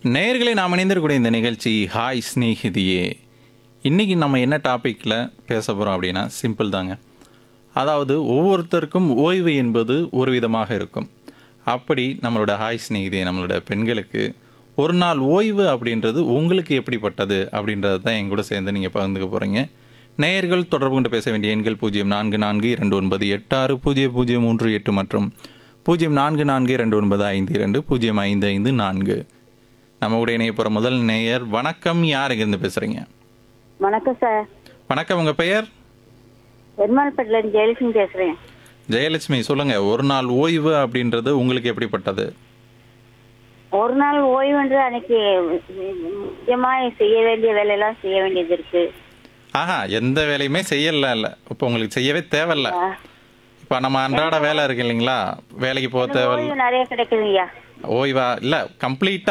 நேயர்களே நாம் இணைந்திருக்கக்கூடிய இந்த நிகழ்ச்சி ஹாய் ஸ்நேகிதியே இன்னைக்கு நம்ம என்ன டாப்பிக்கில் பேச போகிறோம் அப்படின்னா சிம்பிள் தாங்க அதாவது ஒவ்வொருத்தருக்கும் ஓய்வு என்பது ஒரு விதமாக இருக்கும் அப்படி நம்மளோட ஹாய் ஸ்நேகிதியே நம்மளோட பெண்களுக்கு ஒரு நாள் ஓய்வு அப்படின்றது உங்களுக்கு எப்படிப்பட்டது அப்படின்றது தான் என் கூட சேர்ந்து நீங்கள் பகிர்ந்துக்க போகிறீங்க நேயர்கள் தொடர்பு கொண்டு பேச வேண்டிய எண்கள் பூஜ்ஜியம் நான்கு நான்கு இரண்டு ஒன்பது எட்டு ஆறு பூஜ்ஜியம் பூஜ்ஜியம் மூன்று எட்டு மற்றும் பூஜ்ஜியம் நான்கு நான்கு இரண்டு ஒன்பது ஐந்து இரண்டு பூஜ்ஜியம் ஐந்து ஐந்து நான்கு நம்ம கூட இணைய போகிற முதல் நேயர் வணக்கம் யார் இருந்து பேசுகிறீங்க வணக்கம் சார் வணக்கம் உங்கள் பெயர் பெருமாள்பட்டில இருந்து ஜெயலட்சுமி பேசுறேன் ஜெயலட்சுமி சொல்லுங்கள் ஒரு நாள் ஓய்வு அப்படின்றது உங்களுக்கு எப்படிப்பட்டது ஒரு நாள் ஓய்வுன்றது அன்னைக்கு முக்கியமா செய்ய வேண்டிய வேலையெல்லாம் செய்ய வேண்டியது இருக்கு ஆஹா எந்த வேலையுமே செய்யல இல்லை இப்போ உங்களுக்கு செய்யவே தேவையில்ல இப்போ நம்ம அன்றாட வேலை இருக்கு இல்லைங்களா வேலைக்கு போக தேவை ஓய்வு நிறைய கிடைக்குதுங்கய்யா ஓய்வா இல்லை கம்ப்ளீட்டாக